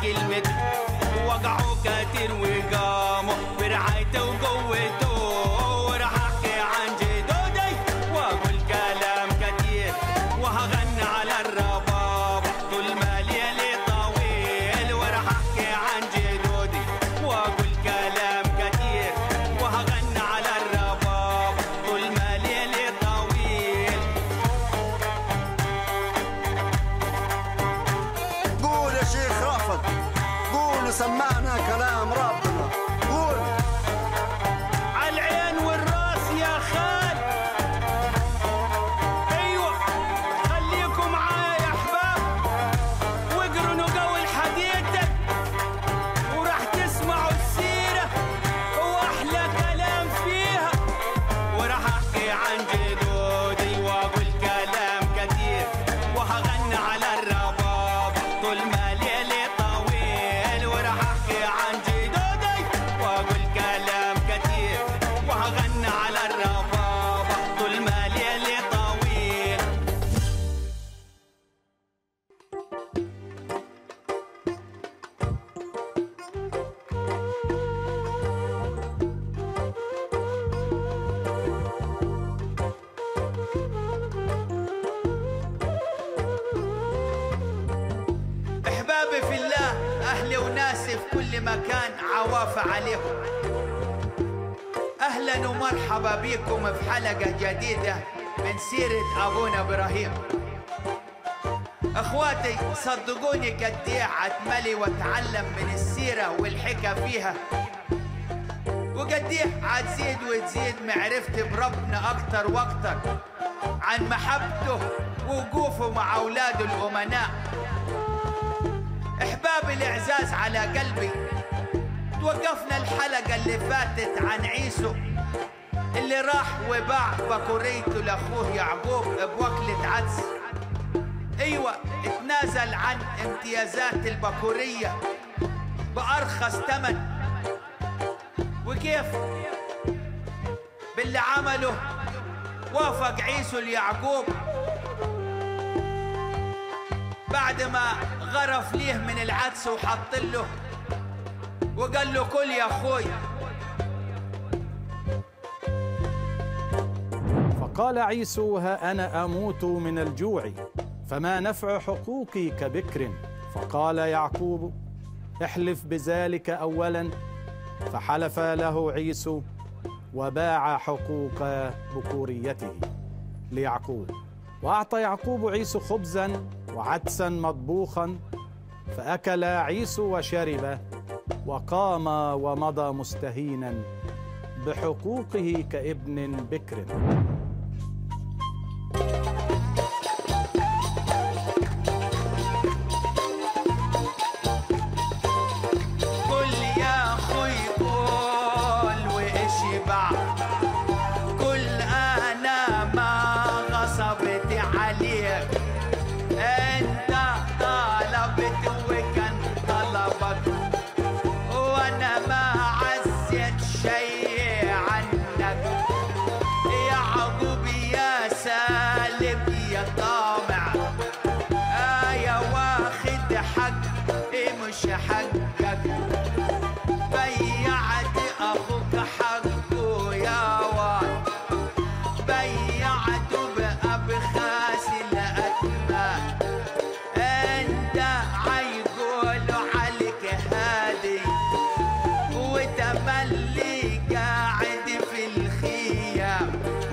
كلمته وقعوا كتير وقاموا برعايته وقوته وراح احكي عن جدودي واقول كلام كتير وهغني على الرباب طول ما ليلي طويل وراح احكي عن جدودي واقول كلام كتير وهغني على الرباب طول ما ليلي طويل قول يا شيخ رافض قول وسمعنا كلام ربنا قول عالعين والراس يا خال ايوه خليكم معايا يا احباب واقروا نقاول الحديثة وراح تسمعوا السيرة واحلى كلام فيها وراح احكي عن جدودي واقول كلام كتير وهغني على الرباب طول ما ليلي طويل وراح احكي عن جدودي واقول كلام كتير وهغني على الرباب طول ما ليلي طويل احبابي في الله اهلي وناسي في كل مكان عوافة عليهم اهلا ومرحبا بكم في حلقة جديدة من سيرة ابونا ابراهيم اخواتي صدقوني قد ايه عتملي واتعلم من السيرة والحكى فيها وقد ايه عتزيد وتزيد معرفتي بربنا اكتر واكتر عن محبته ووقوفه مع اولاده الامناء احبابي الاعزاز على قلبي توقفنا الحلقة اللي فاتت عن عيسو اللي راح وباع بكوريته لاخوه يعقوب بوكلة عدس ايوه اتنازل عن امتيازات البكورية بأرخص ثمن وكيف باللي عمله وافق عيسو ليعقوب بعد ما غرف ليه من العدس وحط له وقال له كل يا اخوي فقال عيسو ها انا اموت من الجوع فما نفع حقوقي كبكر فقال يعقوب احلف بذلك اولا فحلف له عيسو وباع حقوق بكوريته ليعقوب واعطى يعقوب عيسو خبزا وعدسا مطبوخا فاكل عيسو وشرب وقام ومضى مستهينا بحقوقه كابن بكر قل يا اخوي قول واشبع قل انا ما غصبت عليك انت طلبت وكان طلبك وانا ما عزت شيء عنك يعقوب يا سالب يا طامع آية واخد حق مش حقك بيعت أخوك حقه يا واد بيعته بأبخاس الأثمان أنت عيقولوا عليك هادي وتملي قاعد في الخيام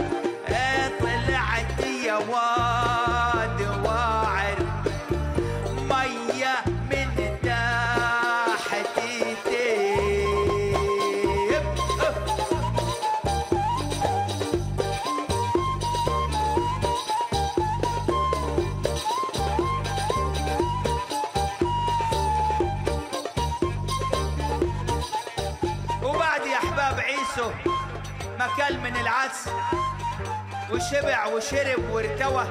طلعت يا واد واعر مية من تحت تيب وبعد يا احباب عيسو ما كل من العدس وشبع وشرب وارتوى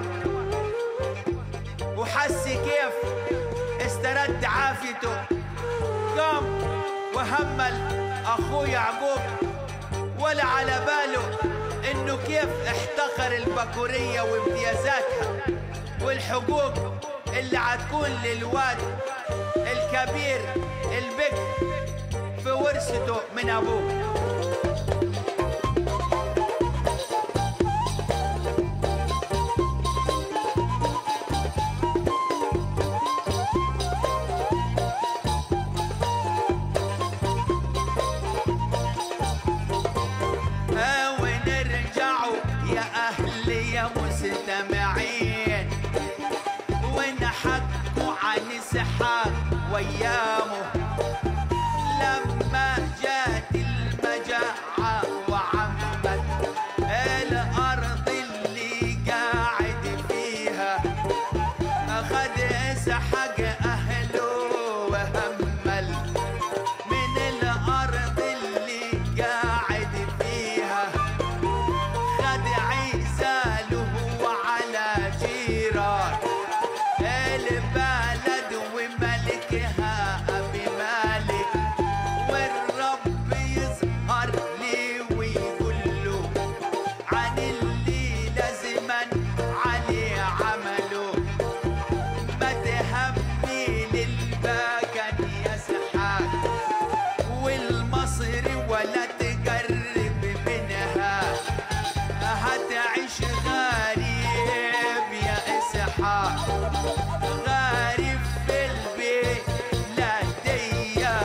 وحس كيف استرد عافيته قام وهمل اخوه يعقوب ولا على باله انه كيف احتقر البكورية وامتيازاتها والحقوق اللي هتكون للواد الكبير الكبير البكر في ورثته من ابوه آه، ونرجعوا يا أهلي يا مستمعين ونحكوا عن إسحاق وأيامه لما جات المجاعة وعمت الأرض اللي قاعد فيها أخذ إسحاق أهله وهمل من الأرض اللي قاعد فيها خد عيساله وعلى جيران البلد وملكها أبي مالك والرب يظهر لي ويقول له عن اللي لازما عليه عمله ما تهمي للباكن يا سحاك والمصري ولا تقرب منها هتعيش غريب يا اسحاق غريب في البيت لا ديا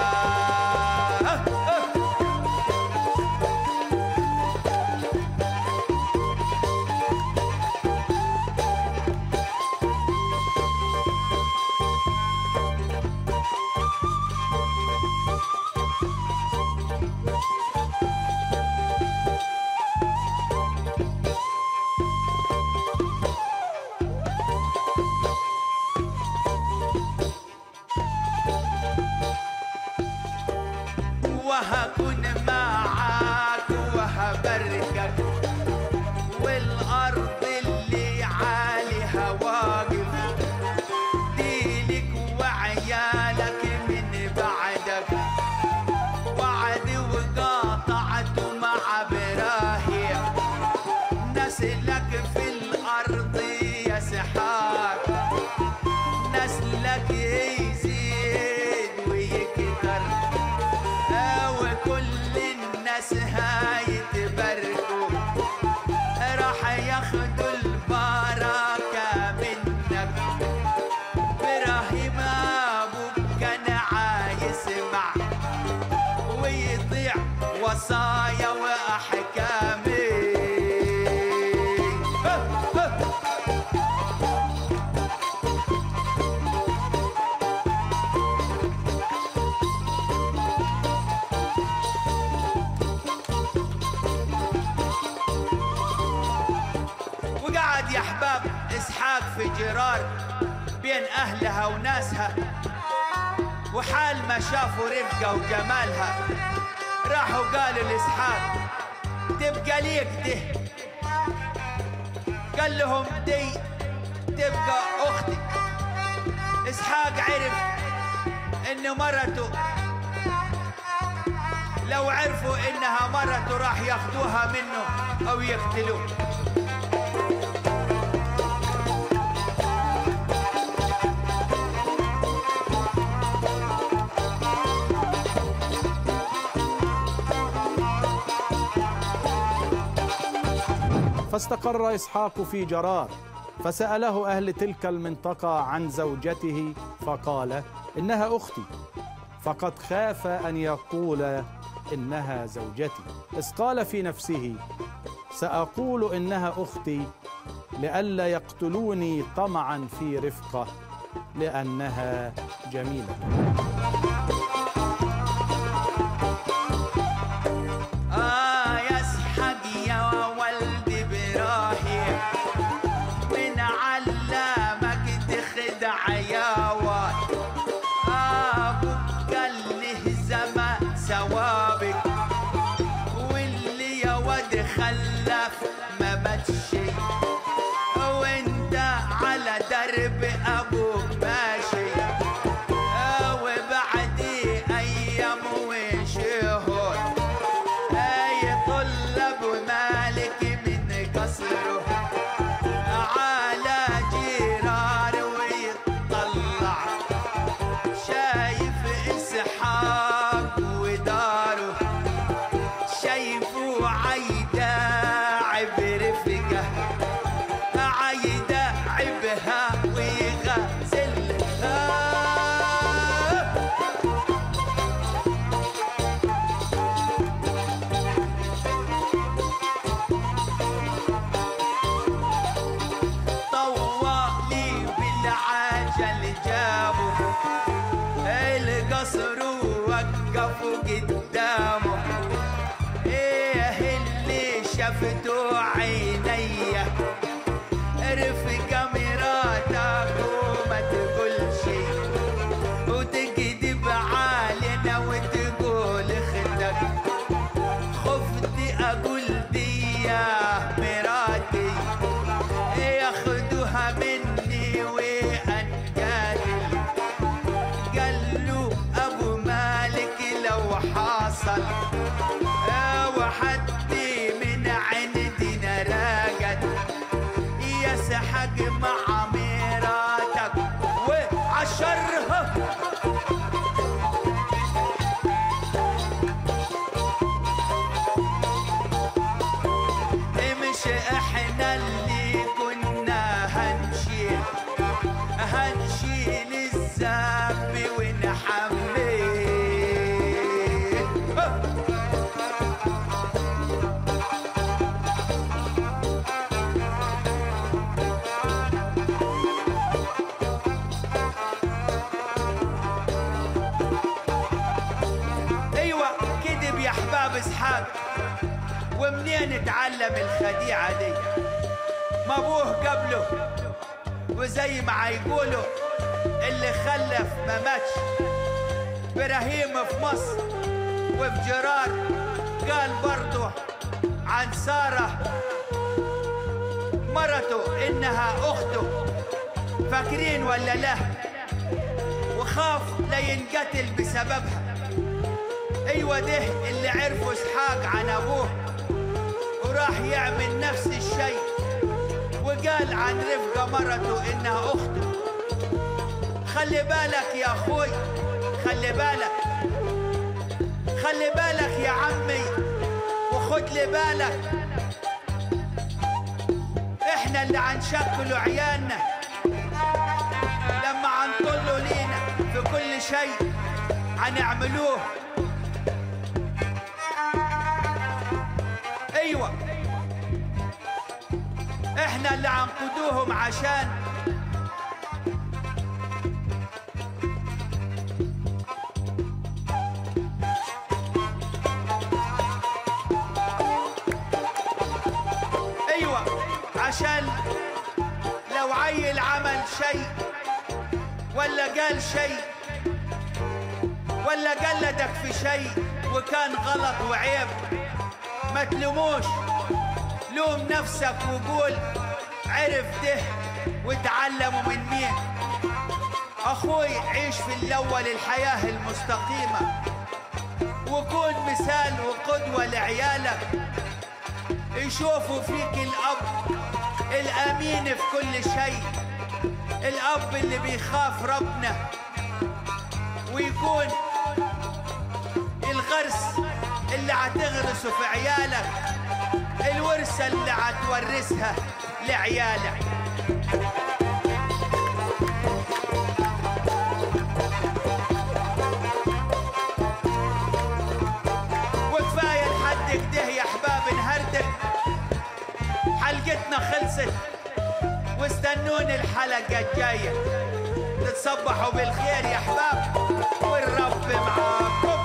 وهكون معاك وهباركك والارض اللي عليها واقف ديلك وعيالك من بعدك وعد وقاطعته مع ابراهيم نسلك في الارض يا سحاق نسلك يزيد ويكتر وكل الناس هيتباركوا راح ياخدوا البركة منك إبراهيم أبوك كان عايسمع ويطيع وصايا وأحكامي وقعد يا احباب اسحاق في جرار بين اهلها وناسها وحال ما شافوا رفقه وجمالها راحوا قالوا لاسحاق تبقى ليك ده قال لهم دي تبقى اختي اسحاق عرف ان مرته لو عرفوا انها مرته راح ياخدوها منه او يقتلوه فاستقر اسحاق في جرار فساله اهل تلك المنطقه عن زوجته فقال انها اختي فقد خاف ان يقول انها زوجتي اذ قال في نفسه ساقول انها اختي لئلا يقتلوني طمعا في رفقه لانها جميله آه يا اسحاق يا ولد إبراهيم من علامك تخدع يا واد أبوك قال له زمان ثوابك واللي يا واد خلف ما ماتشي وانت على درب أبوك ماشي وبعد أيام وشهور أي طلب مالك من قصره على جيران ويطلع وحاصل آه، وحدي من عندنا راقد يسحق مع مراتك وعشرها مش احنا اللي كنا هنشيل هنشيل الذنب ونحميه ايوه كذب يا احباب اسحاق ومنين اتعلم الخديعه دي ما ابوه قبله وزي ما يقولوا اللي خلف ما ماتش ابراهيم في مصر وفي جرار قال برضه عن ساره مرته انها اخته فاكرين ولا لا وخاف لا ينقتل بسببها ايوه ده اللي عرفه اسحاق عن ابوه وراح يعمل نفس الشيء وقال عن رفقة مرته انها اخته خلي بالك يا اخوي خلي بالك خلي بالك يا عمي وخد لي بالك احنا اللي عنشكلوا عيالنا لما عنطلوا لينا في كل شيء هنعملوه ايوه احنا اللي عنقدوهم عشان ايوه عشان لو عيل عمل شيء ولا قال شيء ولا قلدك في شيء وكان غلط وعيب ما تلوموش لوم نفسك وقول عرف ده وتعلموا من مين اخوي عيش في الاول الحياه المستقيمه وكون مثال وقدوه لعيالك يشوفوا فيك الاب الامين في كل شيء الاب اللي بيخاف ربنا ويكون الغرس اللي هتغرسه في عيالك الورثة اللي هتورثها لعيالك وكفاية لحد كده يا احباب نهردك حلقتنا خلصت واستنوني الحلقة الجاية تتصبحوا بالخير يا احباب والرب معاكم